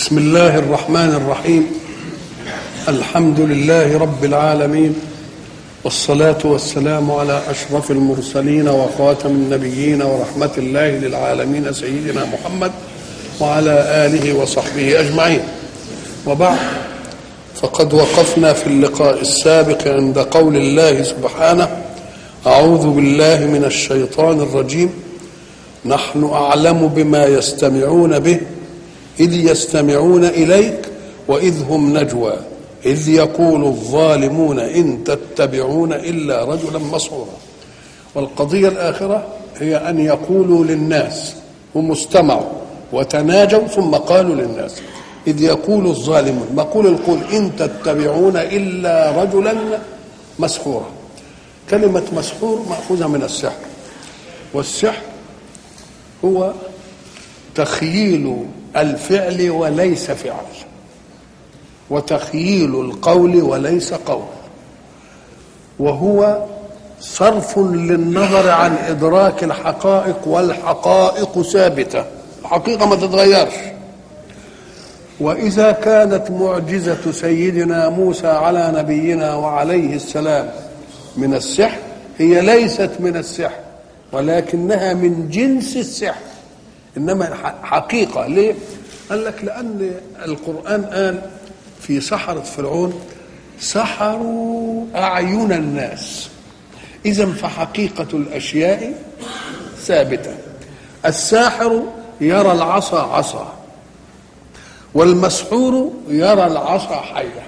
بسم الله الرحمن الرحيم الحمد لله رب العالمين والصلاة والسلام على أشرف المرسلين وخاتم النبيين ورحمة الله للعالمين سيدنا محمد وعلى آله وصحبه أجمعين وبعد فقد وقفنا في اللقاء السابق عند قول الله سبحانه أعوذ بالله من الشيطان الرجيم نحن أعلم بما يستمعون به إذ يستمعون إليك وإذ هم نجوى إذ يقول الظالمون إن تتبعون إلا رجلا مسحورا والقضية الآخرة هي أن يقولوا للناس هم استمعوا وتناجوا ثم قالوا للناس إذ يقول الظالمون مقول القول إن تتبعون إلا رجلا مسحورا كلمة مسحور مأخوذة من السحر والسحر هو تخييل الفعل وليس فعل وتخييل القول وليس قول وهو صرف للنظر عن ادراك الحقائق والحقائق ثابته الحقيقه ما تتغيرش واذا كانت معجزه سيدنا موسى على نبينا وعليه السلام من السحر هي ليست من السحر ولكنها من جنس السحر انما حقيقه ليه قال لك لان القران قال في سحره فرعون سحروا اعين الناس اذا فحقيقه الاشياء ثابته الساحر يرى العصا عصا والمسحور يرى العصا حيه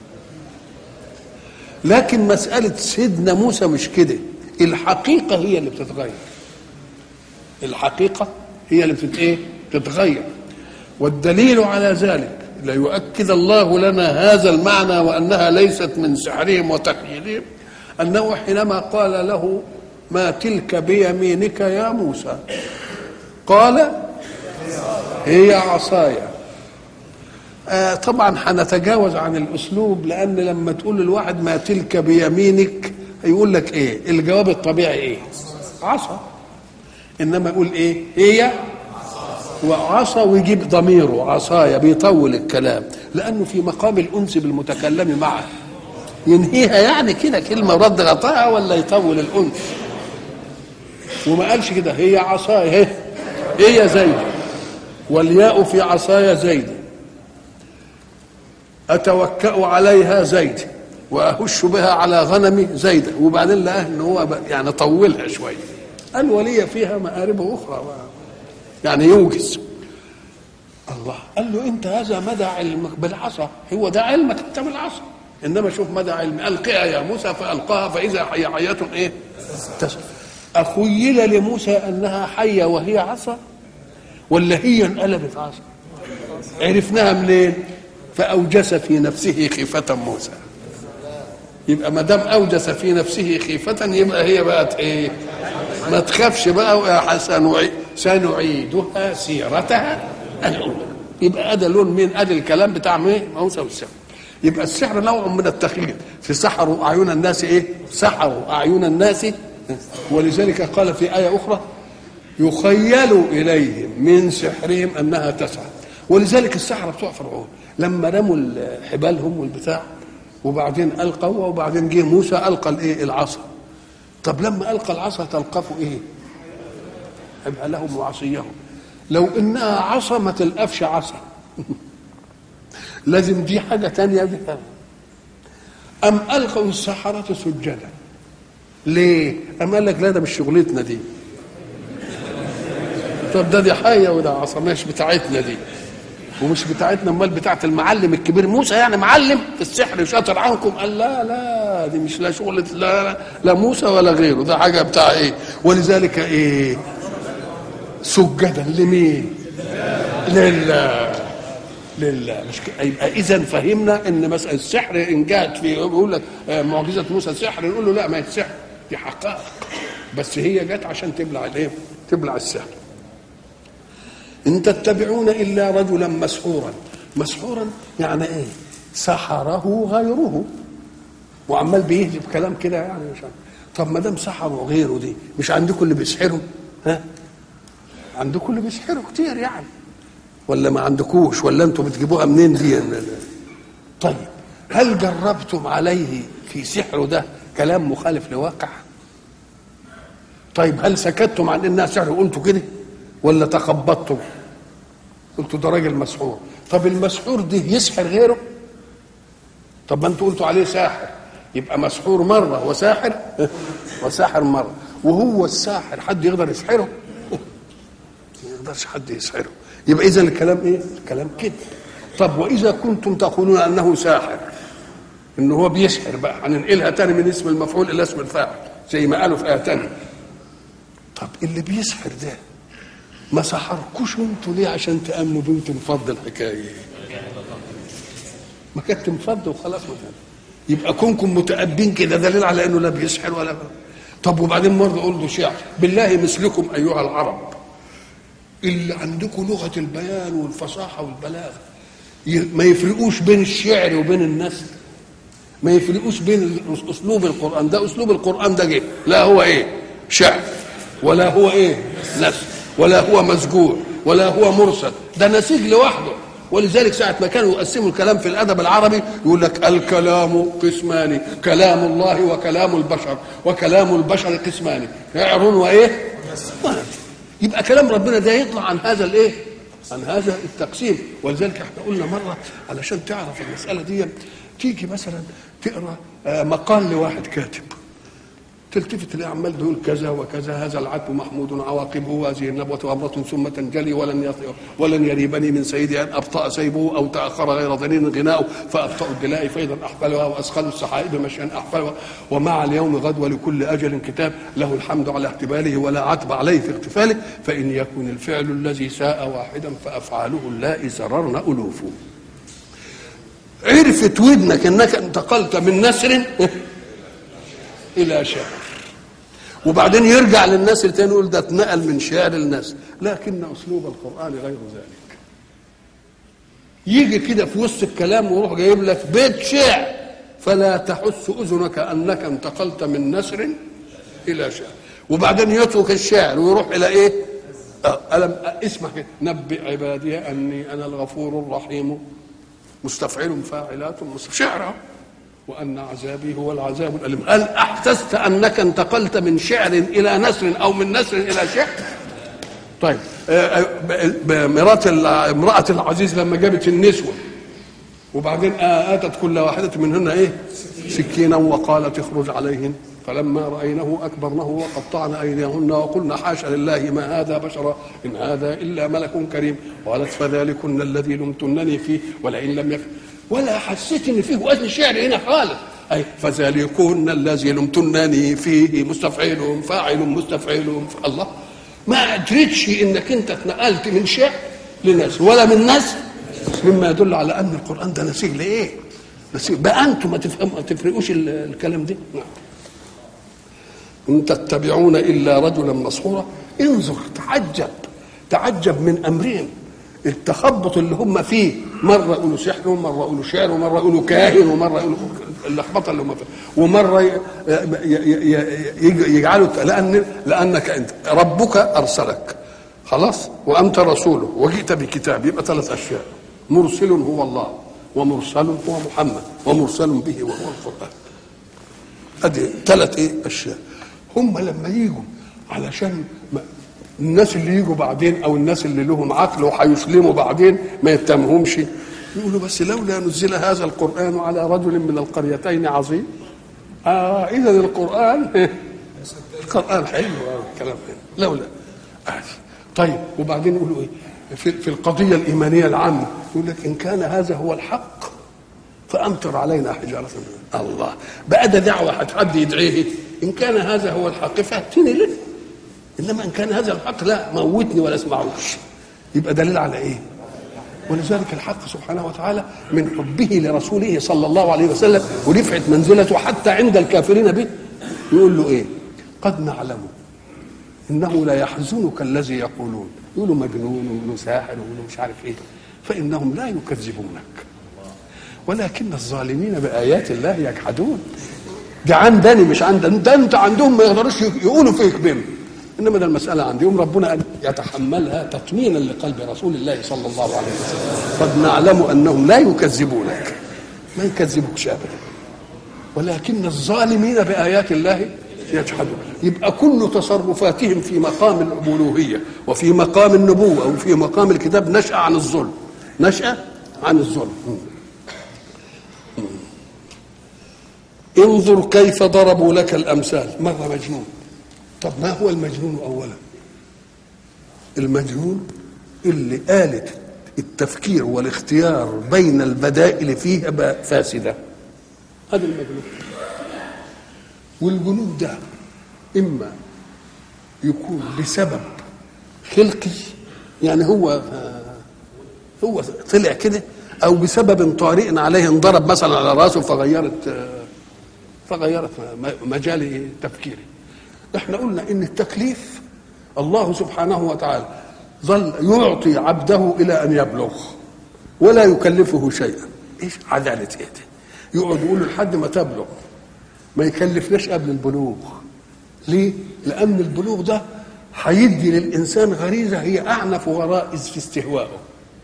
لكن مساله سيدنا موسى مش كده الحقيقه هي اللي بتتغير الحقيقه هي اللي بتت ايه تتغير والدليل على ذلك ليؤكد الله لنا هذا المعنى وانها ليست من سحرهم وتخيلهم انه حينما قال له ما تلك بيمينك يا موسى قال هي عصاي آه طبعا هنتجاوز عن الاسلوب لان لما تقول للواحد ما تلك بيمينك يقول لك ايه الجواب الطبيعي ايه عصا انما يقول ايه هي وعصا ويجيب ضميره عصايا بيطول الكلام لانه في مقام الانس بالمتكلم معه ينهيها يعني كده كلمه رد غطاها ولا يطول الانس وما قالش كده هي عصايا هي هي زيد والياء في عصايا زيد اتوكا عليها زيد واهش بها على غنمي زيد وبعدين لقاه ان هو يعني طولها شويه قال ولي فيها مآرب أخرى يعني يوجز الله قال له أنت هذا مدى علمك بالعصا هو ده علمك أنت بالعصا إنما شوف مدى علم ألقها يا موسى فألقاها فإذا هي حية إيه تسعى أخيل لموسى أنها حية وهي عصا ولا هي انقلبت عصا عرفناها منين فأوجس في نفسه خيفة موسى يبقى ما دام اوجس في نفسه خيفة يبقى هي بقت ايه؟ ما تخافش بقى سنعيدها سيرتها الاولى يبقى ادى لون مين؟ ادي الكلام بتاع مين؟ موسى والسحر يبقى السحر نوع من التخيل في سحروا اعين الناس ايه؟ سحروا اعين الناس ولذلك قال في ايه اخرى يخيل اليهم من سحرهم انها تسعى ولذلك السحره بتوع فرعون لما رموا حبالهم والبتاع وبعدين القوا وبعدين جه موسى القى الايه العصا طب لما القى العصا تلقفوا ايه يبقى لهم وعصيهم لو انها عصا ما تلقفش عصا لازم دي حاجه تانية دي ام القوا السحره سجدا ليه ام قال لك لا ده مش شغلتنا دي طب ده دي حيه وده عصا مش بتاعتنا دي ومش بتاعتنا امال بتاعت المعلم الكبير موسى يعني معلم في السحر شاطر عنكم قال لا لا دي مش لا شغل لا, لا, لا موسى ولا غيره ده حاجه بتاع ايه ولذلك ايه سجدا لمين لله لله مش يبقى اذا فهمنا ان مثلا السحر ان جاءت في بيقول لك معجزه موسى سحر نقول له لا ما هي السحر دي حقائق بس هي جت عشان تبلع الايه تبلع السحر ان تتبعون الا رجلا مسحورا مسحورا يعني ايه سحره غيره وعمال بيهلب كلام كده يعني مش طب ما دام سحروا غيره دي مش عندكم اللي بيسحروا ها عندكم اللي بيسحروا كتير يعني ولا ما عندكوش ولا انتوا بتجيبوها منين دي طيب هل جربتم عليه في سحره ده كلام مخالف لواقع طيب هل سكتتم عن انها سحر وقلتوا كده ولا تخبطتم قلتوا ده راجل مسحور طب المسحور ده يسحر غيره طب ما انتوا قلتوا عليه ساحر يبقى مسحور مره وساحر وساحر مره وهو الساحر حد يقدر يسحره ما يقدرش حد يسحره يبقى اذا الكلام ايه الكلام كده طب واذا كنتم تقولون انه ساحر ان هو بيسحر بقى هننقلها تاني من اسم المفعول الى اسم الفاعل زي ما قالوا في ايه تانية طب اللي بيسحر ده ما سحركوش انتوا ليه عشان تامنوا بيه وتنفض الحكايه ما كانت تنفض وخلاص مثلا يبقى كونكم متأبين كده دليل على انه لا بيسحر ولا طب وبعدين برضه اقول له شعر بالله مثلكم ايها العرب اللي عندكم لغه البيان والفصاحه والبلاغه ما يفرقوش بين الشعر وبين النثر ما يفرقوش بين اسلوب القران ده اسلوب القران ده جه لا هو ايه شعر ولا هو ايه نثر ولا هو مسجوع ولا هو مرسل ده نسيج لوحده ولذلك ساعة ما كانوا يقسموا الكلام في الأدب العربي يقول لك الكلام قسمان كلام الله وكلام البشر وكلام البشر قسمان شعر وإيه؟ يبقى كلام ربنا ده يطلع عن هذا الإيه؟ عن هذا التقسيم ولذلك احنا قلنا مرة علشان تعرف المسألة دي تيجي مثلا تقرا مقال لواحد كاتب تلتفت تلاقي عمال يقول كذا وكذا هذا العتب محمود عواقبه هذه النبوة أمرة ثم تنجلي ولن ولن يريبني من سيدي أن أبطأ سيبه أو تأخر غير ظنين غناؤه فأبطأ الدلاء فإذا أحفلها وأسخل السحائب مشيا أحفلها ومع اليوم غدوة لكل أجل كتاب له الحمد على احتباله ولا عتب عليه في اغتفاله فإن يكن الفعل الذي ساء واحدا فأفعاله اللائي سررن ألوفه عرفت ودنك انك انتقلت من نسر الى شعر وبعدين يرجع للناس التاني يقول ده اتنقل من شعر لنسر لكن اسلوب القران غير ذلك يجي كده في وسط الكلام ويروح جايب لك بيت شعر فلا تحس اذنك انك انتقلت من نسر الى شعر وبعدين يترك الشعر ويروح الى ايه ألم اسمع كده نبئ عبادي اني انا الغفور الرحيم مستفعل فاعلات شعرا وان عذابي هو العذاب الاليم هل احسست انك انتقلت من شعر الى نثر او من نثر الى شعر طيب مرات امراه العزيز لما جابت النسوه وبعدين اتت كل واحده منهن ايه سكينا وقالت اخرج عليهن فلما رأينه أكبرنه وقطعن أيديهن وقلنا حاشا لله ما هذا بشرا إن هذا إلا ملك كريم قالت فذلكن الذي لمتنني فيه ولئن لم يفعل ولا حسيت إن فيه وزن شعر هنا خالص أي فذلكن الذي لمتنني فيه مستفعل فاعل مستفعل الله ما أدريتش إنك أنت اتنقلت من شعر لناس ولا من ناس مما يدل على أن القرآن ده نسيج لإيه؟ نسيج بقى أنتم ما تفهموا ما تفرقوش الكلام ده نعم ان تتبعون الا رجلا مسحورا انظر تعجب تعجب من امرهم التخبط اللي هم فيه مره يقولوا سحر ومره يقولوا شعر ومره يقولوا كاهن ومره يقولوا اللخبطه اللي هم فيها ومره يجعلوا لان لانك انت ربك ارسلك خلاص وانت رسوله وجئت بكتاب يبقى ثلاث اشياء مرسل هو الله ومرسل هو محمد ومرسل به وهو القران ادي ثلاث ايه اشياء هم لما يجوا علشان ما الناس اللي يجوا بعدين او الناس اللي لهم عقل وهيسلموا بعدين ما يتهمهمش يقولوا بس لولا نزل هذا القران على رجل من القريتين عظيم اه اذا القران القران حلو الكلام لولا آه. طيب وبعدين يقولوا ايه في, في القضيه الايمانيه العامه يقول لك ان كان هذا هو الحق فامطر علينا حجاره من الله بقى ده دعوه حد يدعيه ان كان هذا هو الحق فاتني له انما ان كان هذا الحق لا موتني ولا اسمعوش يبقى دليل على ايه ولذلك الحق سبحانه وتعالى من حبه لرسوله صلى الله عليه وسلم ورفعت منزلته حتى عند الكافرين به يقول له ايه قد نعلم انه لا يحزنك الذي يقولون يقولوا مجنون ويقولوا ساحر ويقولوا مش عارف ايه فانهم لا يكذبونك ولكن الظالمين بايات الله يجحدون ده عندني مش عندنا ده انت عندهم ما يقدروش يقولوا فيك بهم انما ده المساله عندي يوم ربنا ان يتحملها تطمينا لقلب رسول الله صلى الله عليه وسلم قد نعلم انهم لا يكذبونك ما يكذبوكش ابدا ولكن الظالمين بايات الله يجحدون يبقى كل تصرفاتهم في مقام الالوهيه وفي مقام النبوه وفي مقام الكتاب نشا عن الظلم نشا عن الظلم انظر كيف ضربوا لك الامثال مره مجنون طب ما هو المجنون اولا المجنون اللي آلة التفكير والاختيار بين البدائل فيها فاسدة هذا المجنون والجنون ده إما يكون بسبب خلقي يعني هو هو طلع كده أو بسبب طارئ عليه انضرب مثلا على راسه فغيرت فغيرت مجال تفكيره احنا قلنا ان التكليف الله سبحانه وتعالى ظل يعطي عبده الى ان يبلغ ولا يكلفه شيئا ايش عداله ايه دي يقعد يقول له لحد ما تبلغ ما يكلفناش قبل البلوغ ليه لان البلوغ ده هيدي للانسان غريزه هي اعنف غرائز في استهوائه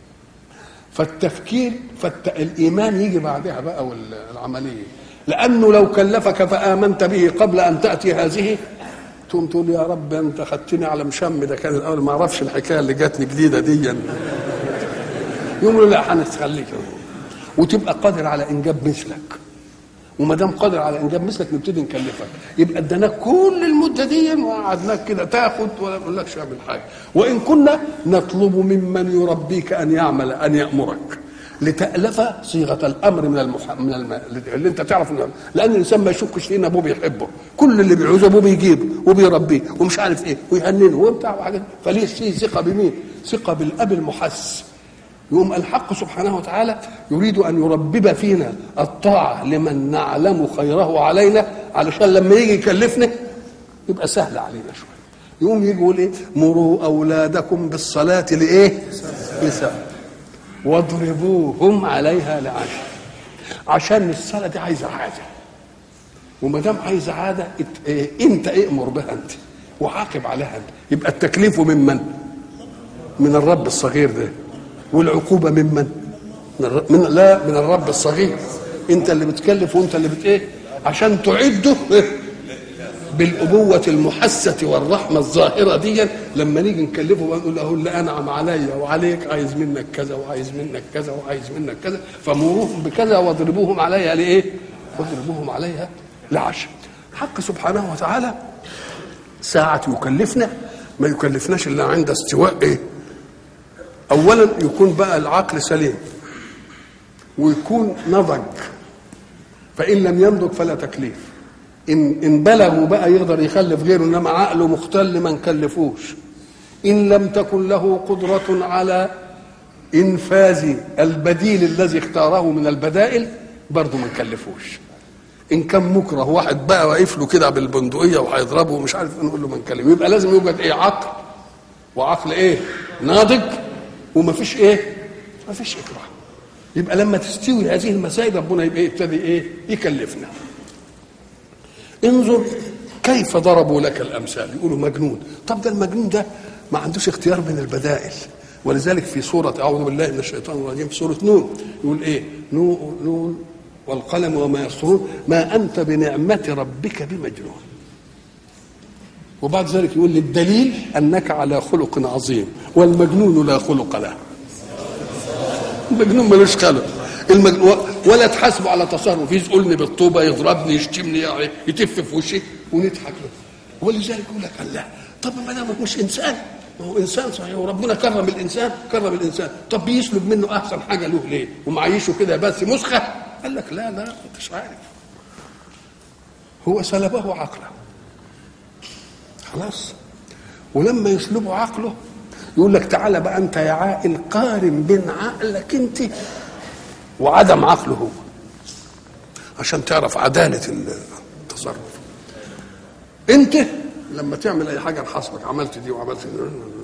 فالتفكير فالايمان يجي بعدها بقى والعمليه لانه لو كلفك فامنت به قبل ان تاتي هذه تقوم تقول يا رب انت خدتني على مشم ده كان الاول ما اعرفش الحكايه اللي جاتني جديده دي يقوم له لا هنخليك وتبقى قادر على انجاب مثلك وما دام قادر على انجاب مثلك نبتدي نكلفك يبقى اديناك كل المده دي وقعدناك كده تاخد ولا نقول لكش اعمل حاجه وان كنا نطلب ممن يربيك ان يعمل ان يامرك لتألف صيغة الأمر من المح... من الم... اللي أنت تعرف إنه لأن الإنسان ما يشكش فيه إن أبوه بيحبه، كل اللي بيعوزه أبوه بيجيبه وبيربيه ومش عارف إيه ويهننه وبتاع وحاجات فليه فيه ثقة بمين؟ ثقة بالأب المحس. يقوم الحق سبحانه وتعالى يريد أن يربب فينا الطاعة لمن نعلم خيره علينا علشان لما يجي يكلفنا يبقى سهل علينا شوية. يقوم يجي يقول إيه؟ مروا أولادكم بالصلاة لإيه؟ لسبب. واضربوهم عليها لعشر عشان الصلاه دي عايزه عاده وما دام عايزه عاده ات... اه انت امر بها انت وعاقب عليها انت يبقى التكليف ممن من الرب الصغير ده والعقوبه ممن من, الر... من لا من الرب الصغير انت اللي بتكلف وانت اللي بت ايه عشان تعده بالأبوة المحسة والرحمة الظاهرة دي لما نيجي نكلفه ونقول له اللي أنعم عليا وعليك عايز منك كذا وعايز منك كذا وعايز منك كذا فمروهم بكذا واضربوهم عليها لإيه؟ واضربوهم عليها لعشر حق سبحانه وتعالى ساعة يكلفنا ما يكلفناش إلا عند استواء إيه؟ أولا يكون بقى العقل سليم ويكون نضج فإن لم ينضج فلا تكليف ان ان بلغوا بقى يقدر يخلف غيره انما عقله مختل ما نكلفوش ان لم تكن له قدره على انفاذ البديل الذي اختاره من البدائل برضه ما نكلفوش ان كان مكره واحد بقى واقف له كده بالبندقيه وهيضربه ومش عارف نقول له ما نكلمه يبقى لازم يوجد ايه عقل وعقل ايه ناضج ومفيش ايه مفيش اكراه يبقى لما تستوي هذه المسائل ربنا يبقى يبتدي ايه يكلفنا انظر كيف ضربوا لك الامثال يقولوا مجنون طب ده المجنون ده ما عندوش اختيار من البدائل ولذلك في سورة أعوذ بالله من الشيطان الرجيم في سورة نون يقول إيه نون, نون والقلم وما يسطرون ما أنت بنعمة ربك بمجنون وبعد ذلك يقول للدليل أنك على خلق عظيم والمجنون لا خلق له المجنون ملوش خلق المجنون ولا تحاسبه على تصرف يزقلني بالطوبه يضربني يشتمني يعني يتف في وشي ونضحك له ولذلك يقول لك الله طب ما دامك مش انسان ما هو انسان صحيح وربنا كرم الانسان كرم الانسان طب بيسلب منه احسن حاجه له ليه ومعيشه كده بس مسخه قال لك لا لا انتش عارف هو سلبه عقله خلاص ولما يسلبه عقله يقول لك تعالى بقى انت يا عاقل قارن بين عقلك انت وعدم عقله هو عشان تعرف عدالة التصرف انت لما تعمل اي حاجة لحصلك عملت دي وعملت دي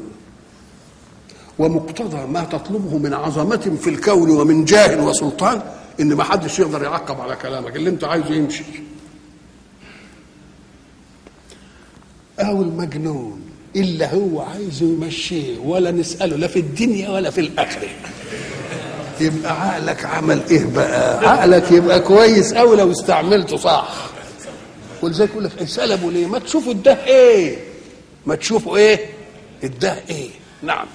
ومقتضى ما تطلبه من عظمة في الكون ومن جاه وسلطان ان ما حدش يقدر يعقب على كلامك اللي انت عايزه يمشي او المجنون الا هو عايزه يمشيه ولا نساله لا في الدنيا ولا في الاخره يبقى عقلك عمل ايه بقى عقلك يبقى كويس قوي لو استعملته صح ولذلك يقول لك سلبوا ليه ما تشوفوا الده ايه ما تشوفوا ايه الده ايه نعم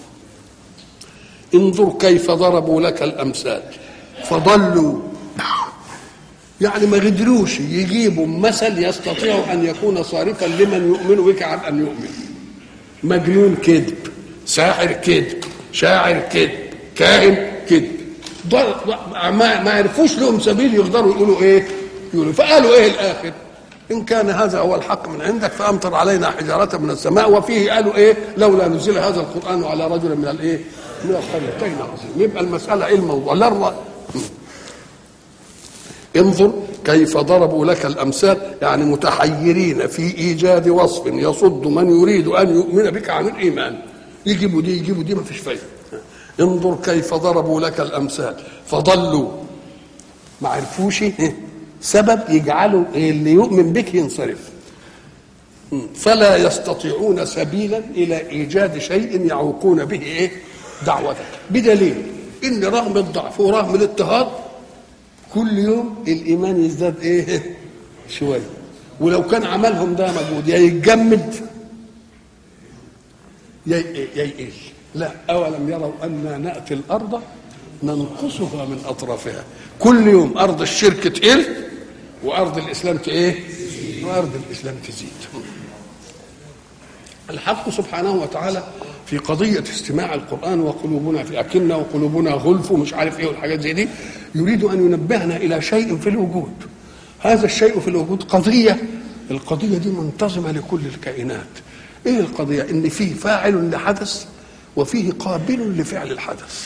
انظر كيف ضربوا لك الامثال فضلوا يعني ما قدروش يجيبوا مثل يستطيع ان يكون صارفا لمن يؤمن بك عن ان يؤمن مجنون كذب ساحر كذب شاعر كذب كاهن كذب ما ما عرفوش لهم سبيل يقدروا يقولوا ايه يقولوا فقالوا ايه الاخر ان كان هذا هو الحق من عندك فامطر علينا حجاره من السماء وفيه قالوا ايه لولا نزل هذا القران على رجل من الايه من القريتين عظيم يبقى المساله ايه الموضوع لا انظر كيف ضربوا لك الامثال يعني متحيرين في ايجاد وصف يصد من يريد ان يؤمن بك عن الايمان يجيبوا دي يجيبوا دي ما فيش فايده انظر كيف ضربوا لك الامثال فضلوا ما عرفوش سبب يجعلوا اللي يؤمن بك ينصرف فلا يستطيعون سبيلا الى ايجاد شيء يعوقون به ايه دعوتك بدليل ان رغم الضعف ورغم الاضطهاد كل يوم الايمان يزداد ايه شويه ولو كان عملهم ده مجهود يا يتجمد يا يقل لا اولم يروا انا ناتي الارض ننقصها من اطرافها كل يوم ارض الشرك تقل وارض الاسلام ايه وارض الاسلام تزيد الحق سبحانه وتعالى في قضية استماع القرآن وقلوبنا في أكنة وقلوبنا غلف ومش عارف إيه والحاجات زي دي يريد أن ينبهنا إلى شيء في الوجود هذا الشيء في الوجود قضية القضية دي منتظمة لكل الكائنات إيه القضية إن فيه فاعل لحدث وفيه قابل لفعل الحدث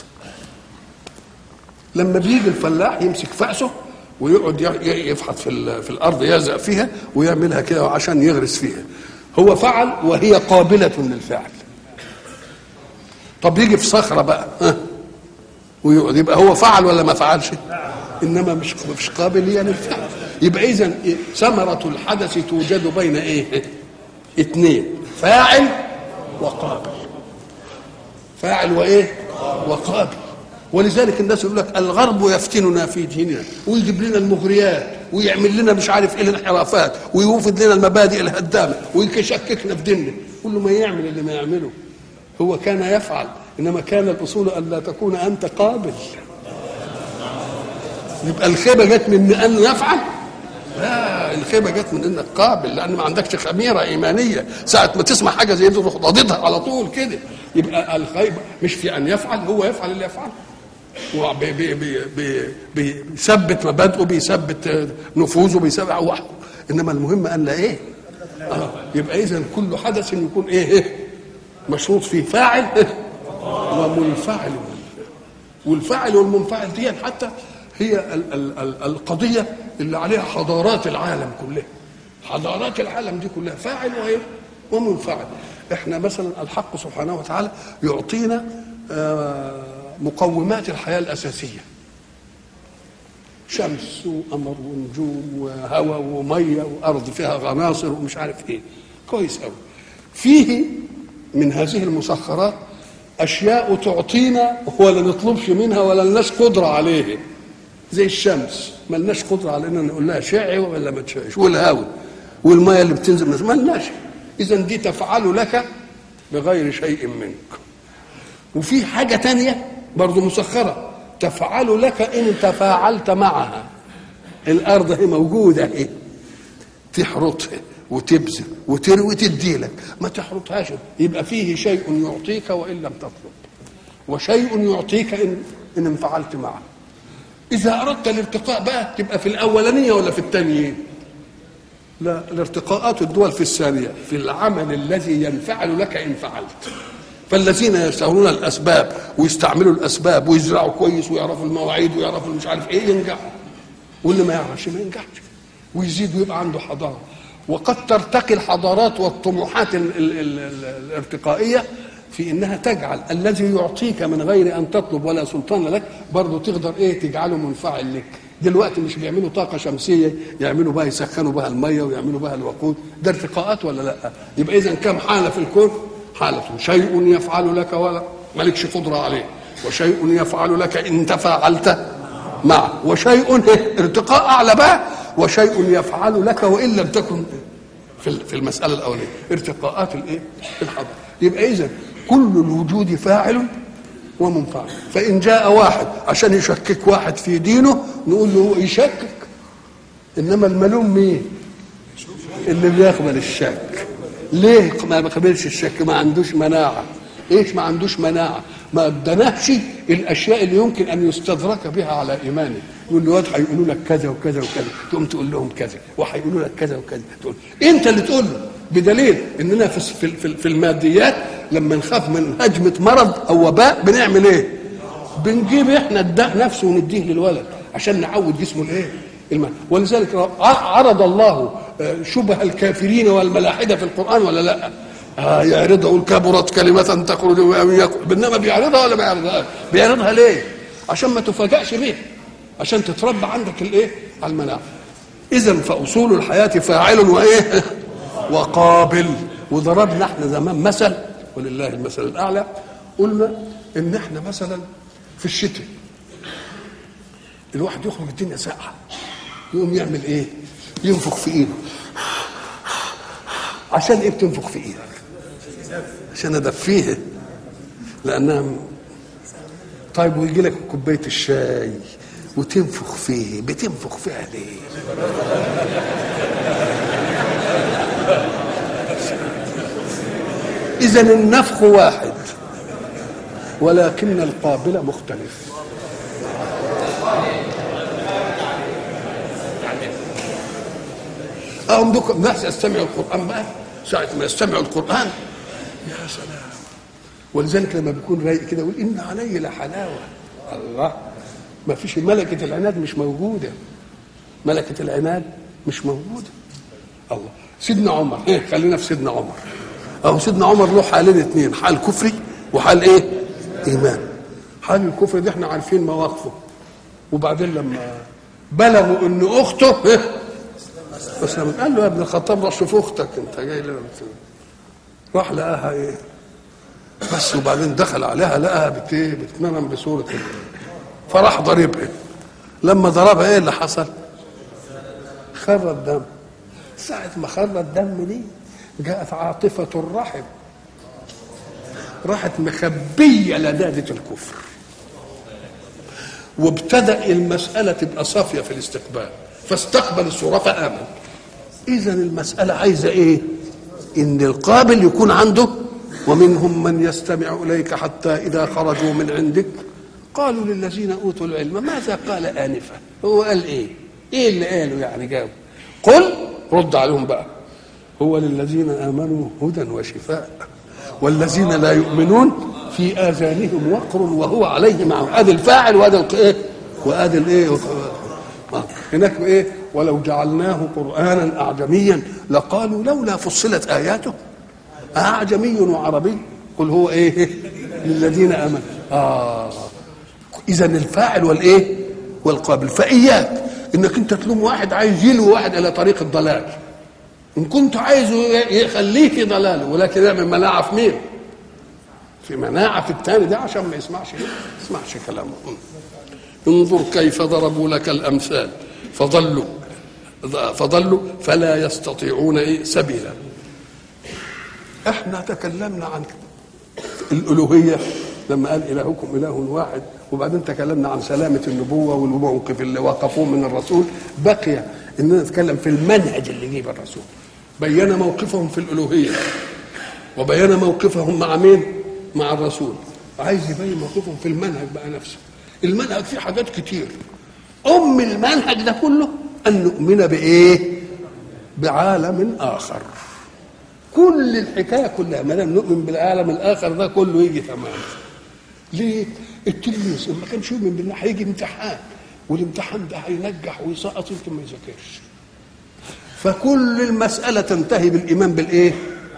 لما بيجي الفلاح يمسك فأسه ويقعد يفحط في, في الأرض يزق فيها ويعملها كده عشان يغرس فيها هو فعل وهي قابلة للفعل طب يجي في صخره بقى ها ويقعد يبقى هو فعل ولا ما فعلش انما مش مش قابل للفعل يبقى اذا ثمره الحدث توجد بين ايه اثنين فاعل وقابل فاعل وايه وقابل ولذلك الناس يقول لك الغرب يفتننا في ديننا ويجيب لنا المغريات ويعمل لنا مش عارف ايه الانحرافات ويوفد لنا المبادئ الهدامه ويشككنا في ديننا كل ما يعمل اللي ما يعمله هو كان يفعل انما كان الاصول ان لا تكون انت قابل يبقى الخيبه جت من ان يفعل لا الخيبه جت من انك قابل لان ما عندكش خميره ايمانيه ساعه ما تسمع حاجه زي دي تروح ضادتها على طول كده يبقى الخيبه مش في ان يفعل هو يفعل اللي يفعله هو بي بي بي بي بيثبت مبادئه بيثبت نفوذه بيثبت انما المهم ان لا ايه آه. يبقى اذا كل حدث يكون ايه, إيه؟ مشروط فيه فاعل ومنفعل والفاعل والمنفعل دي حتى هي ال ال ال القضيه اللي عليها حضارات العالم كلها حضارات العالم دي كلها فاعل وايه ومنفعل احنا مثلا الحق سبحانه وتعالى يعطينا مقومات الحياه الاساسيه شمس وقمر ونجوم وهواء وميه وارض فيها عناصر ومش عارف ايه كويس قوي فيه من هذه المسخرات اشياء تعطينا ولا نطلبش منها ولا لناش قدره عليها زي الشمس ما لناش قدره على ان نقول لها شعي ولا ما تشعش والهواء والميه اللي بتنزل من ما لناش اذا دي تفعل لك بغير شيء منك وفي حاجه تانية برضو مسخره تفعل لك ان تفاعلت معها الارض هي موجوده اهي تحرطها وتبذل وتروي تدي لك ما تحرطهاش يبقى فيه شيء يعطيك وان لم تطلب وشيء يعطيك ان ان انفعلت معه اذا اردت الارتقاء بقى تبقى في الاولانيه ولا في الثانيه لا الارتقاءات الدول في الثانيه في العمل الذي ينفعل لك ان فعلت فالذين يستهلون الاسباب ويستعملوا الاسباب ويزرعوا كويس ويعرفوا المواعيد ويعرفوا مش عارف ايه ينجحوا واللي ما يعرفش ما ينجحش ويزيد ويبقى عنده حضاره وقد ترتقي الحضارات والطموحات ال ال ال ال الارتقائيه في انها تجعل الذي يعطيك من غير ان تطلب ولا سلطان لك برضه تقدر ايه تجعله منفعل لك دلوقتي مش بيعملوا طاقة شمسية يعملوا بها يسخنوا بها المية ويعملوا بها الوقود ده ارتقاءات ولا لا يبقى إذا كم حالة في الكون حالة شيء يفعل لك ولا مالكش قدرة عليه وشيء يفعل لك إن تفاعلت معه وشيء ارتقاء أعلى بقى وشيء يفعل لك وإن لم تكن في في المسألة الأولية ارتقاءات الإيه؟ الحضر يبقى إذا كل الوجود فاعل ومنفعل فإن جاء واحد عشان يشكك واحد في دينه نقول له هو يشكك إنما الملوم مين؟ اللي بيقبل الشك ليه ما بيقبلش الشك ما عندوش مناعة ايش ما عندوش مناعة ما ادناهش الاشياء اللي يمكن ان يستدرك بها على ايمانه يقول له واد هيقولوا لك كذا وكذا وكذا تقوم تقول لهم كذا وهيقولوا لك كذا وكذا تقول انت اللي تقول له بدليل اننا في في, في الماديات لما نخاف من هجمه مرض او وباء بنعمل ايه؟ بنجيب احنا الداء نفسه ونديه للولد عشان نعود جسمه الايه؟ الماء ولذلك عرض الله شبه الكافرين والملاحده في القران ولا لا؟ آه يعرضها يقول كبرت كلمة تخرج انما بيعرضها ولا بيعرضها؟ بيعرضها ليه؟ عشان ما تفاجأش بيه عشان تتربى عندك الايه؟ على المناعة. إذا فأصول الحياة فاعل وإيه؟ وقابل وضربنا احنا زمان مثل ولله المثل الأعلى قلنا إن احنا مثلا في الشتاء الواحد يخرج الدنيا ساقعة يقوم يعمل إيه؟ ينفخ في إيده عشان إيه بتنفخ في إيدك؟ عشان ادفيها لانها طيب ويجي لك كوبايه الشاي وتنفخ فيه بتنفخ فيها ليه اذا النفخ واحد ولكن القابل مختلف أهم دوك الناس يستمعوا القرآن بقى ساعة ما يستمعوا القرآن يا سلام ولذلك لما بيكون رايق كده يقول ان علي لحلاوه الله ما فيش ملكه العناد مش موجوده ملكه العناد مش موجوده الله سيدنا عمر ايه خلينا في سيدنا عمر اهو سيدنا عمر له حالين اثنين حال كفري وحال ايه ايمان حال الكفر ده احنا عارفين مواقفه وبعدين لما بلغوا ان اخته إيه؟ بس لما قال له يا ابن الخطاب روح شوف اختك انت جاي لنا راح لقاها ايه بس وبعدين دخل عليها لقاها بت ايه بتنام بصوره فراح ضربها لما ضربها ايه اللي حصل خر الدم ساعة ما خر الدم دي جاءت عاطفة الرحم راحت مخبية لدادة الكفر وابتدأ المسألة تبقى صافية في الاستقبال فاستقبل الصورة فآمن إذا المسألة عايزة إيه؟ ان القابل يكون عنده ومنهم من يستمع اليك حتى اذا خرجوا من عندك قالوا للذين اوتوا العلم ماذا قال انفا هو قال ايه ايه اللي قاله يعني جاوب قل رد عليهم بقى هو للذين امنوا هدى وشفاء والذين لا يؤمنون في اذانهم وقر وهو عليه معهم ادي الفاعل وادي الايه وادي الايه هناك ايه ولو جعلناه قرانا اعجميا لقالوا لولا فصلت اياته اعجمي وعربي قل هو ايه للذين امنوا اه اذا الفاعل والايه والقابل فاياك انك انت تلوم واحد عايز يلوي واحد الى طريق الضلال ان كنت عايزه يخليه في ضلاله ولكن يعمل مناعه في مين في مناعه في الثاني ده عشان ما يسمعش ما يسمعش كلامه انظر كيف ضربوا لك الامثال فضلوا فضلوا فلا يستطيعون إيه سبيلا احنا تكلمنا عن الالوهيه لما قال الهكم اله واحد وبعدين تكلمنا عن سلامه النبوه والموقف اللي وقفوه من الرسول بقي اننا نتكلم في المنهج اللي جيب الرسول بين موقفهم في الالوهيه وبين موقفهم مع مين مع الرسول عايز يبين موقفهم في المنهج بقى نفسه المنهج فيه حاجات كتير ام المنهج ده كله ان نؤمن بايه بعالم اخر كل الحكايه كلها ما دام نؤمن بالعالم الاخر ده كله يجي تمام ليه التلميذ ما كانش يؤمن بالله هيجي امتحان والامتحان ده هينجح ويسقط يمكن ما يذاكرش فكل المساله تنتهي بالايمان بالايه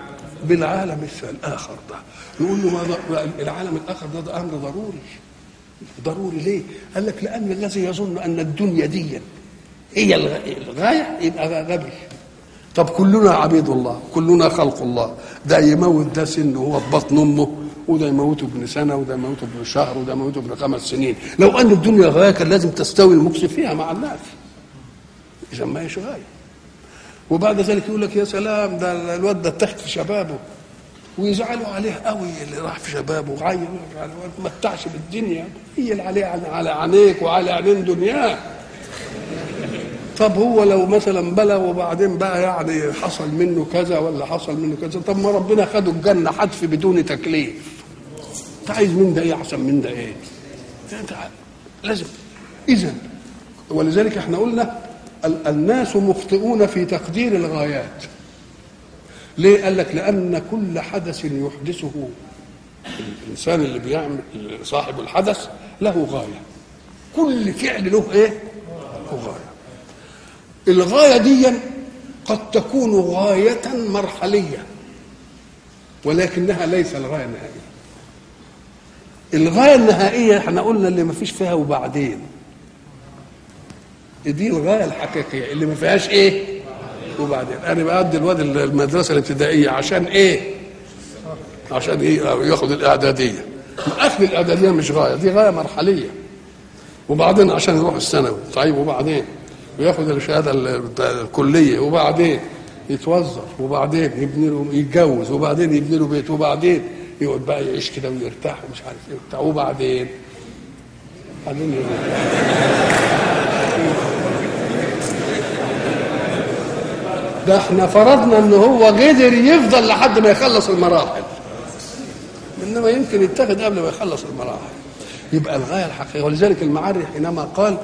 بالعالم الاخر ده نقول له ما العالم الاخر ده, ده امر ضروري ضروري ليه؟ قال لك لأن الذي يظن أن الدنيا دي هي الغاية يبقى غبي طب كلنا عبيد الله كلنا خلق الله ده يموت ده سن وهو في بطن امه وده يموته ابن سنه وده يموته ابن شهر وده يموته ابن خمس سنين لو ان الدنيا غايه كان لازم تستوي المكس فيها مع الناس اذا ما هيش غايه وبعد ذلك يقول لك يا سلام ده الواد ده تحت في شبابه ويزعلوا عليه قوي اللي راح في شبابه وغير ما تمتعش بالدنيا هي اللي عليه على عينيك وعلى عينين دنياه طب هو لو مثلا بلغ وبعدين بقى يعني حصل منه كذا ولا حصل منه كذا طب ما ربنا خده الجنه حتف بدون تكليف انت عايز من ده ايه احسن من ده ايه انت لازم اذا ولذلك احنا قلنا الناس مخطئون في تقدير الغايات ليه قال لك لان كل حدث يحدثه الانسان اللي بيعمل صاحب الحدث له غايه كل فعل له ايه له غايه الغايه دي قد تكون غايه مرحليه ولكنها ليس الغايه النهائيه الغايه النهائيه احنا قلنا اللي ما فيش فيها وبعدين دي الغايه الحقيقيه اللي ما فيهاش ايه وبعدين انا بادي الواد المدرسه الابتدائيه عشان ايه عشان ايه ياخد الاعداديه اخذ الاعداديه مش غايه دي غايه مرحليه وبعدين عشان يروح الثانوي طيب وبعدين وياخد الشهاده الكليه وبعدين يتوظف وبعدين يبني له يتجوز وبعدين يبني له بيت وبعدين يقعد بقى يعيش كده ويرتاح ومش عارف ايه وبتاع وبعدين بعدين ده احنا فرضنا ان هو قدر يفضل لحد ما يخلص المراحل انما يمكن يتخذ قبل ما يخلص المراحل يبقى الغايه الحقيقيه ولذلك المعري حينما قال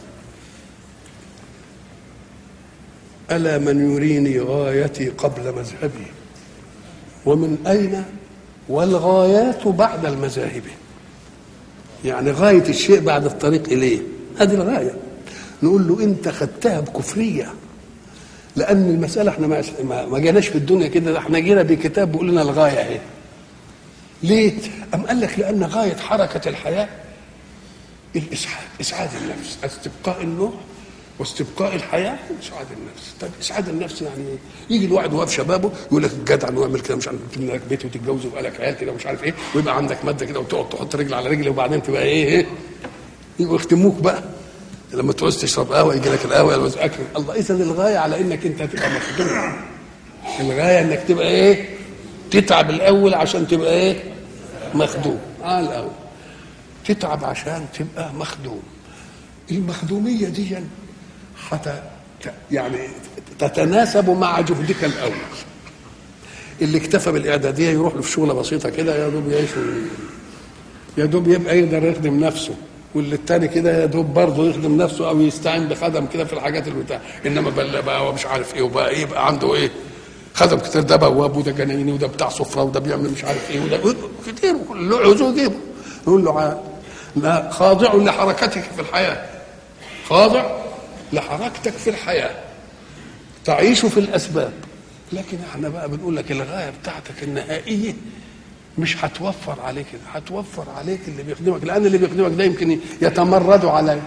الا من يريني غايتي قبل مذهبي ومن اين والغايات بعد المذاهب يعني غايه الشيء بعد الطريق اليه هذه الغايه نقول له انت خدتها بكفريه لان المساله احنا ما ما جيناش في الدنيا كده احنا جينا بكتاب بيقول لنا الغايه اهي ليه؟ أم قال لك لأن غاية حركة الحياة الإسعاد إسعاد النفس استبقاء النوع واستبقاء الحياة إسعاد النفس طيب إسعاد النفس يعني إيه؟ يجي الواحد وهو في شبابه يقول لك جدع ويعمل كده مش عارف تبني لك بيت وتتجوز ويبقى لك عيال كده ومش عارف إيه ويبقى عندك مادة كده وتقعد تحط رجل على رجل وبعدين تبقى إيه إيه يبقوا يختموك بقى لما تعوز تشرب قهوة يجي لك القهوة يلوز أكل الله إذا الغاية على إنك أنت تبقى مخدوم الغاية إنك تبقى إيه تتعب الأول عشان تبقى إيه مخدوم على آه الأول تتعب عشان تبقى مخدوم المخدومية دي حتى يعني تتناسب مع جهدك الأول اللي اكتفى بالإعدادية يروح له في شغلة بسيطة كده يا دوب يعيش يا دوب يبقى يقدر يخدم نفسه واللي التاني كده يا دوب برضه يخدم نفسه او يستعين بخدم كده في الحاجات اللي بتاع انما بقى, بقى ومش عارف ايه وبقى ايه يبقى عنده ايه خدم كتير ده بواب وده جنايني وده بتاع سفره وده بيعمل مش عارف ايه وده كتير له عزو يجيبه يقول له لا خاضع لحركتك في الحياه خاضع لحركتك في الحياه تعيش في الاسباب لكن احنا بقى بنقول لك الغايه بتاعتك النهائيه مش هتوفر عليك هتوفر عليك اللي بيخدمك لان اللي بيخدمك ده يمكن يتمرد عليك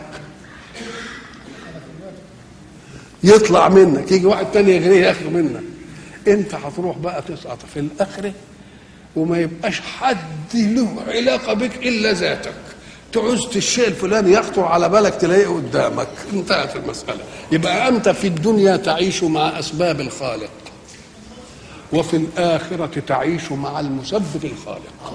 يطلع منك يجي واحد تاني يغنيه ياخده منك انت هتروح بقى تسقط في الاخره وما يبقاش حد له علاقه بك الا ذاتك تعوز الشيء الفلاني يخطر على بالك تلاقيه قدامك انتهت المساله يبقى انت في الدنيا تعيش مع اسباب الخالق وفي الآخرة تعيش مع المسبب الخالق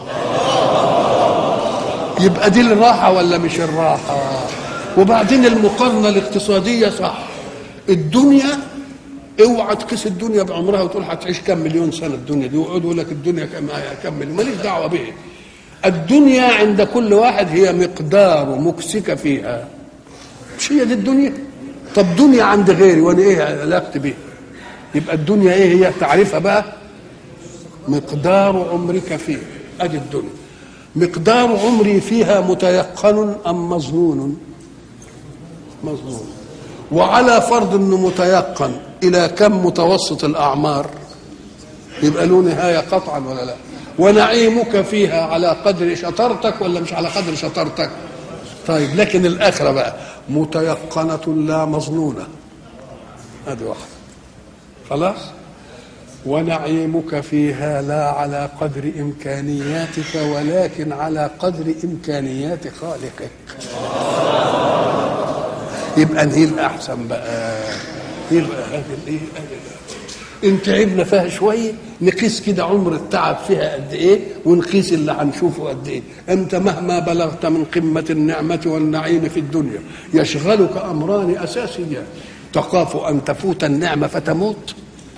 يبقى دي الراحة ولا مش الراحة وبعدين المقارنة الاقتصادية صح الدنيا اوعى تقيس الدنيا بعمرها وتقول هتعيش كم مليون سنة الدنيا دي ويقعدوا يقول لك الدنيا كم كم مليون ماليش دعوة به الدنيا عند كل واحد هي مقدار مكسك فيها مش هي دي الدنيا طب دنيا عند غيري وانا ايه علاقتي بيها يبقى الدنيا ايه هي تعريفها بقى مقدار عمرك فيه ادي الدنيا مقدار عمري فيها متيقن ام مظنون مظنون وعلى فرض انه متيقن الى كم متوسط الاعمار يبقى له نهايه قطعا ولا لا ونعيمك فيها على قدر شطارتك ولا مش على قدر شطارتك طيب لكن الاخره بقى متيقنه لا مظنونه هذه واحده خلاص ونعيمك فيها لا على قدر امكانياتك ولكن على قدر امكانيات خالقك يبقى نهي الاحسن بقى يبقى هذه الايه ان تعبنا فيها شويه نقيس كده عمر التعب فيها قد ايه ونقيس اللي هنشوفه قد ايه انت مهما بلغت من قمه النعمه والنعيم في الدنيا يشغلك امران اساسيان تخاف ان تفوت النعمه فتموت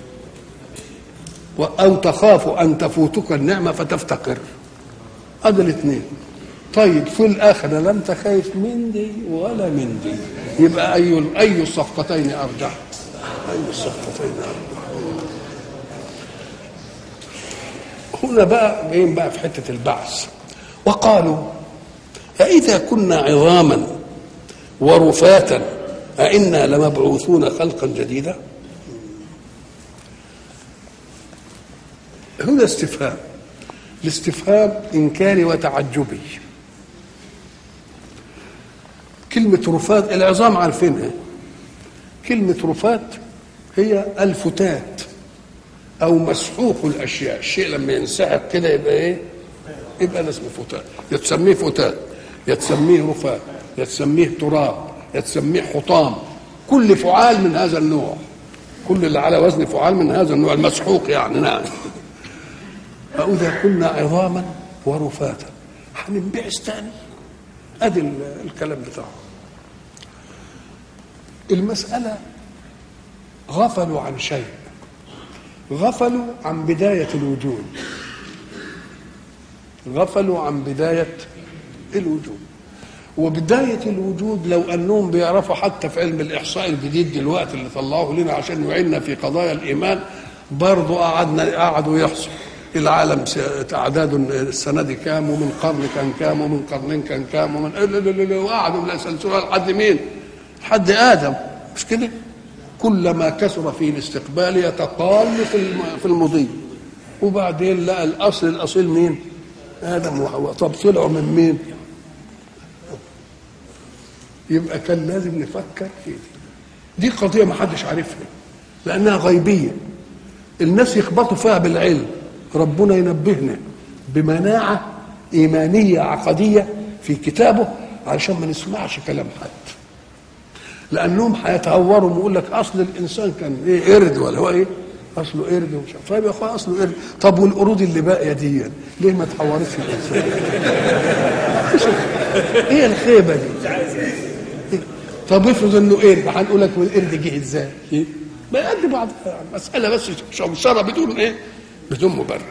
او تخاف ان تفوتك النعمه فتفتقر هذا الاثنين طيب في الاخره لا انت خايف من دي ولا من دي يبقى اي اي الصفقتين ارجح اي الصفقتين ارجح هنا بقى جايين بقى في حته البعث وقالوا أإذا كنا عظاما ورفاتا أئنا لمبعوثون خلقا جديدا هنا استفهام الاستفهام إنكاري وتعجبي كلمة رفات العظام عارفينها كلمة رفات هي الفتات أو مسحوق الأشياء الشيء لما ينسحق كده يبقى إيه يبقى ده اسمه فتات يتسميه فتات يتسميه رفات يتسميه تراب يتسميه حطام كل فعال من هذا النوع كل اللي على وزن فعال من هذا النوع المسحوق يعني نعم فإذا كنا عظاما ورفاتا هننبعث تاني ادي الكلام بتاعه المسألة غفلوا عن شيء غفلوا عن بداية الوجود غفلوا عن بداية الوجود وبداية الوجود لو أنهم بيعرفوا حتى في علم الإحصاء الجديد دلوقتي اللي طلعوه لنا عشان يعيننا في قضايا الإيمان برضه قعدنا قعدوا يحصوا العالم أعداد السنة دي كام ومن قرن كان كام ومن قرنين كان كام ومن وقعدوا من سلسلة لحد مين؟ لحد آدم مش كده؟ كلما كثر في الاستقبال يتقال في في المضي وبعدين لقى الأصل الأصيل مين؟ آدم وحواء طب طلعوا من مين؟ يبقى كان لازم نفكر في دي دي قضية ما حدش عارفها لأنها غيبية الناس يخبطوا فيها بالعلم ربنا ينبهنا بمناعة إيمانية عقدية في كتابه علشان ما نسمعش كلام حد لأنهم هيتهوروا ويقول لك أصل الإنسان كان إيه قرد ولا هو إيه؟ أصله قرد ومش عارف طيب يا أخويا أصله قرد طب والقرود اللي باقية دي ليه ما اتحورتش الإنسان؟ إيه الخيبة دي؟ طب افرض إنه قرد هنقول لك والقرد جه إزاي؟ إيه؟ ما يقد بعض مسألة بس شمشرة بدون إيه؟ بدون مبرر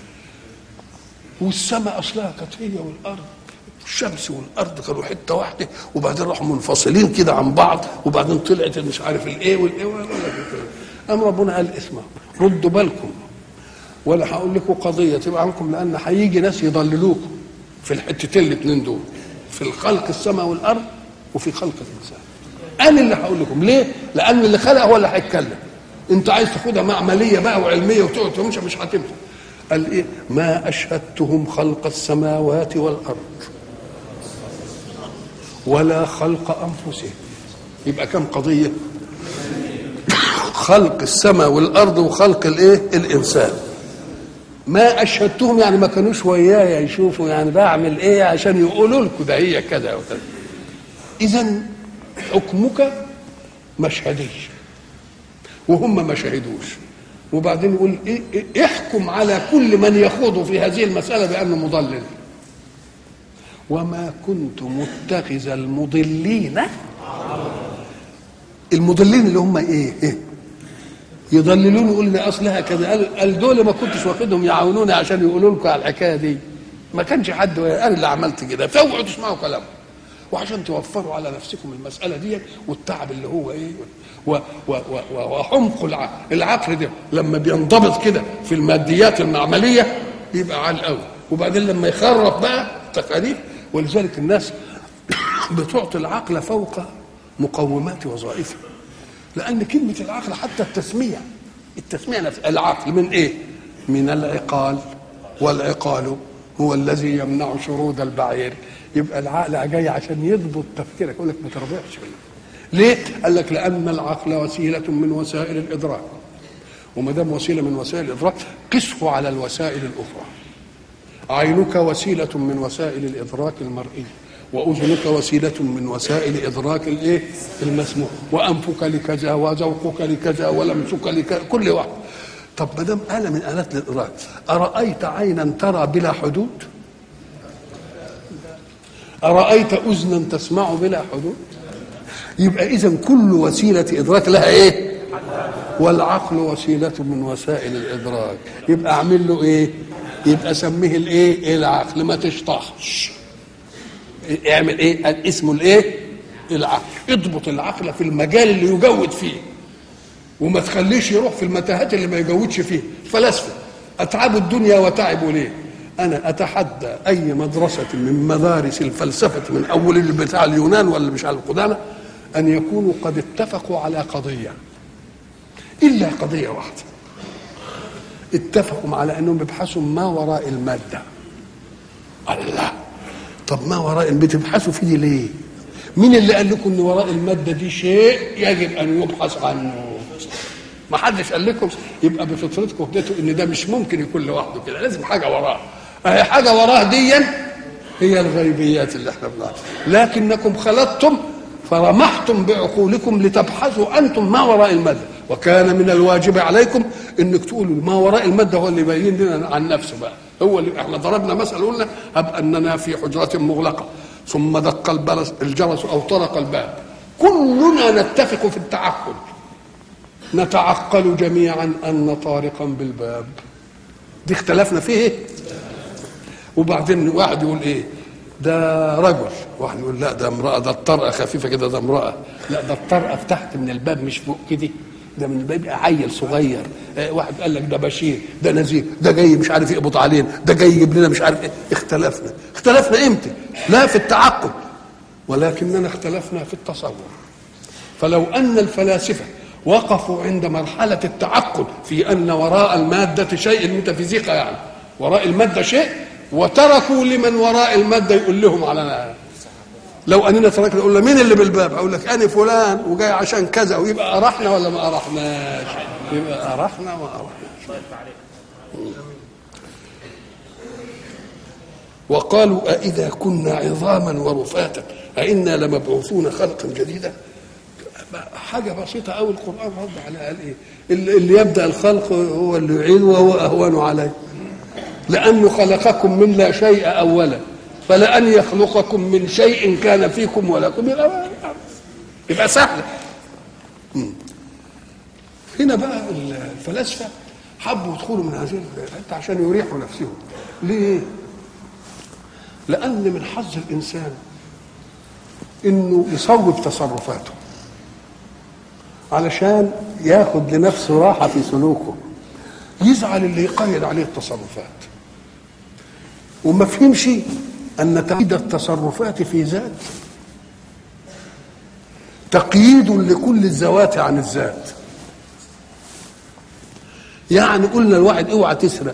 والسماء اصلها كانت هي والارض الشمس والارض كانوا حته واحده وبعدين راحوا منفصلين كده عن بعض وبعدين طلعت مش عارف الايه والايه ولا قام ربنا قال اسمع ردوا بالكم ولا هقول لكم قضيه تبقى عنكم لان هيجي ناس يضللوكم في الحتتين الاثنين دول في الخلق السماء والارض وفي خلق الانسان انا اللي هقول لكم ليه؟ لان اللي خلق هو اللي هيتكلم انت عايز تاخدها معمليه بقى وعلميه وتقعد تمشي مش هتنفع قال ايه ما اشهدتهم خلق السماوات والارض ولا خلق انفسهم يبقى كم قضيه خلق السماء والارض وخلق الايه الانسان ما اشهدتهم يعني ما كانوش ويايا يشوفوا يعني بعمل ايه عشان يقولوا لكم ده هي كذا وكذا اذا حكمك مشهدي وهم ما شهدوش وبعدين يقول إيه إيه احكم على كل من يخوض في هذه المسألة بأنه مضلل وما كنت متخذ المضلين المضلين اللي هم ايه, إيه؟ يضللون يقول لي اصلها كذا قال, قال دول ما كنتش واخدهم يعاونوني عشان يقولوا لكم على الحكايه دي ما كانش حد انا اللي عملت كده فاوعوا تسمعوا كلامه وعشان توفروا على نفسكم المسألة دي والتعب اللي هو ايه و و و وحمق العقل العقل ده لما بينضبط كده في الماديات المعملية يبقى عال قوي وبعدين لما يخرف بقى تكاليف ولذلك الناس بتعطي العقل فوق مقومات وظائفه لأن كلمة العقل حتى التسمية التسمية نفس العقل من ايه؟ من العقال والعقال هو الذي يمنع شرود البعير يبقى العقل جاي عشان يضبط تفكيرك يقول لك ما تربحش ليه؟ قال لك لأن العقل وسيلة من وسائل الإدراك وما دام وسيلة من وسائل الإدراك قسه على الوسائل الأخرى عينك وسيلة من وسائل الإدراك المرئي وأذنك وسيلة من وسائل إدراك الإيه؟ المسموع وأنفك لكذا وذوقك لكذا ولمسك لكذا كل واحد طب ما دام آلة من آلات الإدراك أرأيت عينا ترى بلا حدود؟ أرأيت أذنا تسمع بلا حدود؟ يبقى إذا كل وسيلة إدراك لها إيه؟ والعقل وسيلة من وسائل الإدراك يبقى أعمل له إيه؟ يبقى سميه الإيه؟ العقل ما تشطحش اعمل إيه؟ اسمه الإيه؟ العقل اضبط العقل في المجال اللي يجود فيه وما تخليش يروح في المتاهات اللي ما يجودش فيه فلاسفه اتعبوا الدنيا وتعبوا ليه انا اتحدى اي مدرسه من مدارس الفلسفه من اول بتاع اليونان ولا مش على القدامى ان يكونوا قد اتفقوا على قضيه الا قضيه واحده اتفقوا على انهم بيبحثوا ما وراء الماده الله طب ما وراء بتبحثوا فيه دي ليه مين اللي قال لكم ان وراء الماده دي شيء يجب ان يبحث عنه ما حدش قال لكم يبقى بفطرتكم هديتوا ان ده مش ممكن يكون لوحده كده لازم حاجه وراه اهي حاجه وراه ديا هي الغيبيات اللي احنا بنعرفها لكنكم خلطتم فرمحتم بعقولكم لتبحثوا انتم ما وراء الماده وكان من الواجب عليكم انك تقولوا ما وراء الماده هو اللي يبين لنا عن نفسه بقى هو اللي احنا ضربنا مثل قلنا هب اننا في حجره مغلقه ثم دق البرس الجرس او طرق الباب كلنا نتفق في التعقل نتعقل جميعا ان طارقا بالباب دي اختلفنا فيه ايه وبعدين واحد يقول ايه ده رجل واحد يقول لا ده امراه ده الطرقه خفيفه كده ده امراه لا ده الطرقه في تحت من الباب مش فوق كده ده من الباب عيل صغير اه واحد قال لك ده بشير ده نذير ده جاي مش عارف يقبض علينا ده جاي يجيب لنا مش عارف ايه اختلفنا اختلفنا امتى لا في التعقل ولكننا اختلفنا في التصور فلو ان الفلاسفه وقفوا عند مرحله التعقل في ان وراء الماده شيء الميتافيزيقا يعني وراء الماده شيء وتركوا لمن وراء الماده يقول لهم على لو اننا تركنا نقول له مين اللي بالباب اقول لك انا فلان وجاي عشان كذا ويبقى ارحنا ولا ما ارحناش يبقى ارحنا ما ارحناش وقالوا أإذا كنا عظاما ورفاتا أئنا لمبعوثون خلقا جديدا حاجة بسيطة أوي القرآن رد على قال إيه اللي يبدأ الخلق هو اللي يعيد وهو أهون عليه لأنه خلقكم من لا شيء أولا فلأن يخلقكم من شيء كان فيكم ولكم يبقى, يبقى سهل هنا بقى الفلاسفة حبوا يدخلوا من هذه الحتة عشان يريحوا نفسهم ليه؟ لأن من حظ الإنسان إنه يصوب تصرفاته علشان ياخد لنفسه راحة في سلوكه يزعل اللي يقيد عليه التصرفات وما فهمش أن تقييد التصرفات في ذات تقييد لكل الذوات عن الذات يعني قلنا الواحد اوعى تسرق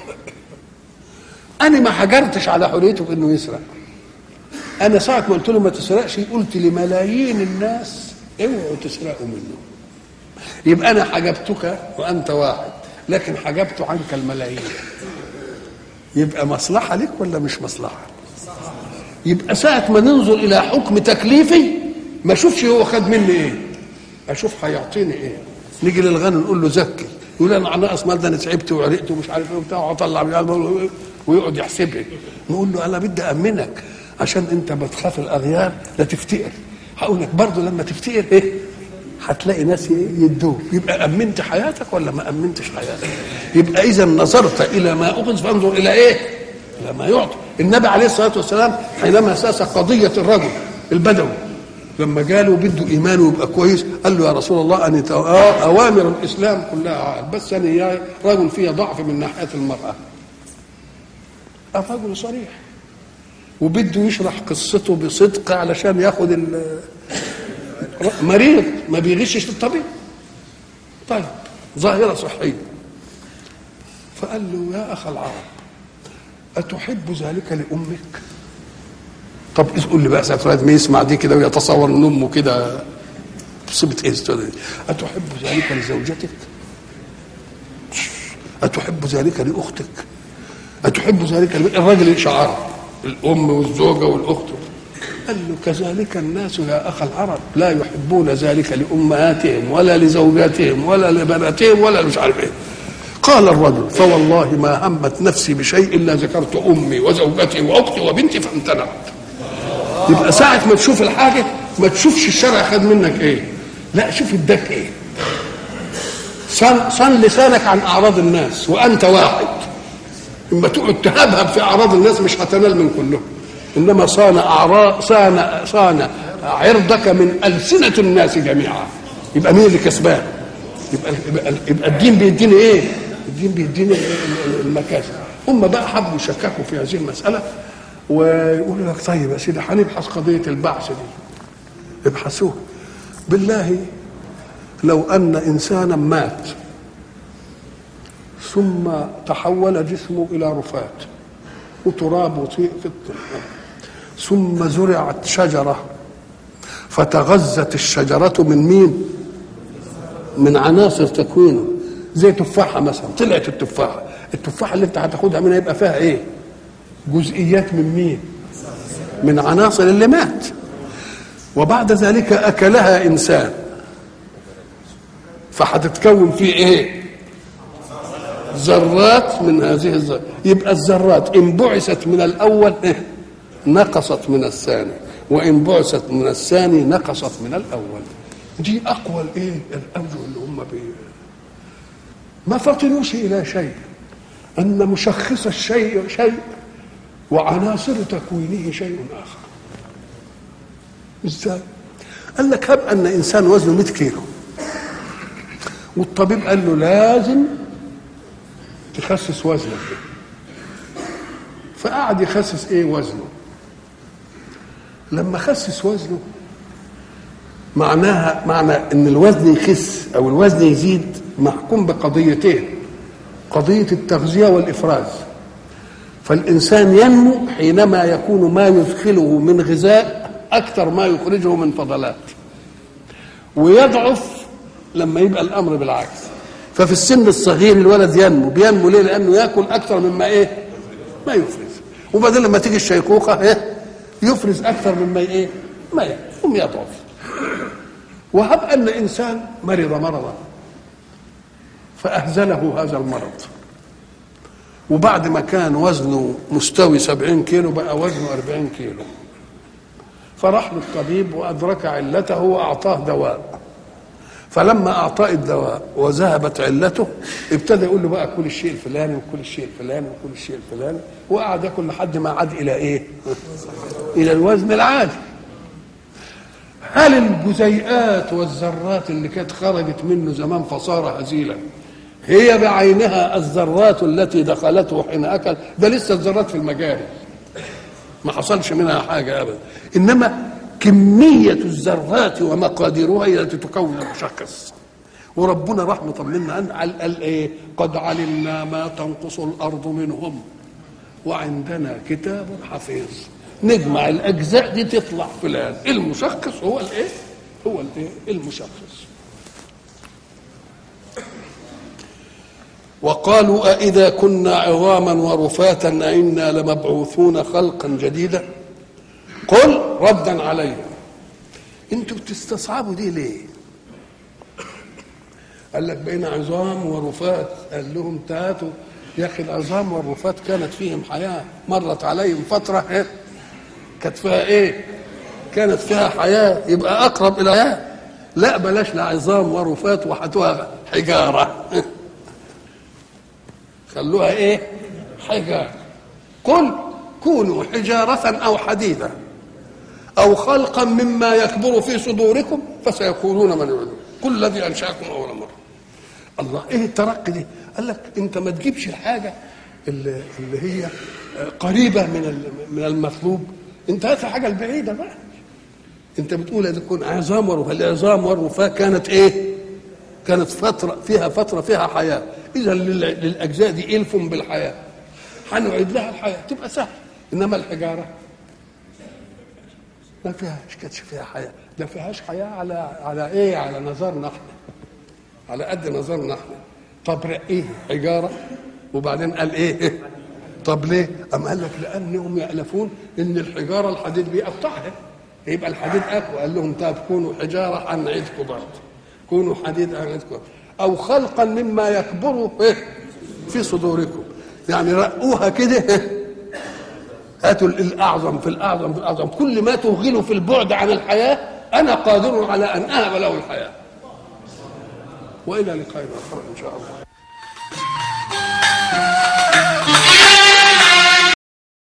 انا ما حجرتش على حريته في انه يسرق انا ساعه ما قلت له ما تسرقش قلت لملايين الناس اوعوا تسرقوا منه يبقى انا حجبتك وانت واحد لكن حجبت عنك الملايين يبقى مصلحه لك ولا مش مصلحه يبقى ساعه ما ننظر الى حكم تكليفي ما اشوفش هو خد مني ايه اشوف هيعطيني ايه نيجي للغني نقول له زكي يقول انا ناقص مال ده انا تعبت وعرقت ومش عارف ايه وبتاع واطلع من قلبه ويقعد يحسبها نقول له انا بدي امنك عشان انت بتخاف الاغيار لا تفتقر هقول لك برضه لما تفتقر ايه هتلاقي ناس يدوك يبقى امنت حياتك ولا ما امنتش حياتك يبقى اذا نظرت الى ما اخذ فانظر الى ايه الى ما يعطى النبي عليه الصلاه والسلام حينما ساس قضيه الرجل البدوي لما جاله بده ايمانه يبقى كويس قال له يا رسول الله ان اوامر الاسلام كلها عاد بس انا يا رجل فيها ضعف من ناحيه المراه الرجل صريح وبده يشرح قصته بصدق علشان ياخد مريض ما بيغشش الطبيب طيب ظاهرة صحية فقال له يا أخ العرب أتحب ذلك لأمك؟ طب قول لي بقى ساعة ما يسمع دي كده ويتصور ان امه كده مصيبة ايه السوداء دي؟ أتحب ذلك لزوجتك؟ أتحب ذلك لأختك؟ أتحب ذلك لم... الراجل شعار الأم والزوجة والأخت قال له كذلك الناس يا أخ العرب لا يحبون ذلك لأمهاتهم ولا لزوجاتهم ولا لبناتهم ولا مش عارف إيه قال الرجل فوالله ما همت نفسي بشيء إلا ذكرت أمي وزوجتي وأختي وبنتي فامتنعت يبقى ساعة ما تشوف الحاجة ما تشوفش الشرع خد منك إيه لا شوف اداك إيه صن, صن لسانك عن أعراض الناس وأنت واحد اما تقعد تهبهب في اعراض الناس مش هتنال من كلهم انما صان اعراض صان صان عرضك من السنه الناس جميعا يبقى مين اللي كسبان يبقى يبقى, يبقى الدين بيديني ايه الدين بيديني المكاسب هم بقى حبوا يشككوا في هذه المساله ويقولوا لك طيب يا سيدي هنبحث قضيه البعث دي ابحثوها بالله لو ان انسانا مات ثم تحول جسمه الى رفات وتراب وطيء في الطين ثم زرعت شجره فتغذت الشجره من مين من عناصر تكوينه زي تفاحه مثلا طلعت التفاحه التفاحه اللي انت هتاخدها منها يبقى فيها ايه جزئيات من مين من عناصر اللي مات وبعد ذلك اكلها انسان فهتتكون فيه ايه ذرات من هذه الذرات يبقى الذرات ان بعثت من الاول نقصت من الثاني وان بعثت من الثاني نقصت من الاول دي اقوى الايه الاوجه اللي هم بيه ما فطنوش الى شيء ان مشخص الشيء شيء وعناصر تكوينه شيء اخر ازاي قال لك هب ان انسان وزنه 100 كيلو والطبيب قال له لازم تخسس وزنك فقعد يخسس ايه وزنه لما خسس وزنه معناها معنى ان الوزن يخس او الوزن يزيد محكوم بقضيتين قضيه التغذيه والافراز فالانسان ينمو حينما يكون ما يدخله من غذاء اكثر ما يخرجه من فضلات ويضعف لما يبقى الامر بالعكس ففي السن الصغير الولد ينمو بينمو ليه لانه ياكل اكثر مما ايه ما يفرز وبعدين لما تيجي الشيخوخه ايه يفرز اكثر مما ايه ما يقوم يضعف وهب ان انسان مرض مرضا فاهزله هذا المرض وبعد ما كان وزنه مستوي سبعين كيلو بقى وزنه أربعين كيلو فراح للطبيب وأدرك علته وأعطاه دواء فلما أعطاه الدواء وذهبت علته ابتدى يقول له بقى كل الشيء الفلاني وكل الشيء الفلاني وكل الشيء الفلاني وقعد ياكل لحد ما عاد إلى إيه؟ إلى الوزن العادي هل الجزيئات والذرات اللي كانت خرجت منه زمان فصار هزيلا هي بعينها الذرات التي دخلته حين اكل ده لسه الذرات في المجاري ما حصلش منها حاجه ابدا انما كميه الذرات ومقاديرها هي التي تكون المشخص وربنا راح مطمنا ان قال ايه قد علمنا ما تنقص الارض منهم وعندنا كتاب حفيظ نجمع الاجزاء دي تطلع فلان المشخص هو الايه هو الايه المشخص وقالوا أإذا كنا عظاما ورفاتا أئنا لمبعوثون خلقا جديدا قل ردا عليهم انتوا بتستصعبوا دي ليه قال لك بين عظام ورفات قال لهم تاتوا يا اخي العظام والرفات كانت فيهم حياه مرت عليهم فتره إيه؟ كانت فيها ايه كانت فيها حياه يبقى اقرب الى حياه لا بلاش لا عظام ورفات وحتوها حجاره خلوها ايه حجارة قل كونوا حجارة أو حديدا أو خلقا مما يكبر في صدوركم فسيكونون من يعدون كل الذي أنشأكم أول مرة الله إيه الترقي دي قال لك أنت ما تجيبش الحاجة اللي, اللي هي قريبة من من المطلوب أنت هات الحاجة البعيدة بقى أنت بتقول إذا تكون عظام ورفاه العظام والرفاه كانت إيه؟ كانت فترة فيها فترة فيها حياة إذا للأجزاء دي إلف بالحياة هنعيد لها الحياه تبقى سهل انما الحجاره ما فيهاش كانتش فيها حياه ده فيهاش حياه على على ايه على نظرنا احنا على قد نظرنا احنا طب ايه حجاره وبعدين قال ايه طب ليه أم قال لك لانهم يالفون ان الحجاره الحديد بيقطعها يبقى الحديد اقوى قال لهم طب كونوا حجاره هنعيدكم برضه كونوا حديد هنعيدكم او خلقا مما يكبر إيه؟ في صدوركم يعني رقوها كده هاتوا الاعظم في الاعظم في الاعظم كل ما توغلوا في البعد عن الحياه انا قادر على ان اهب له الحياه والى لقاء اخر ان شاء الله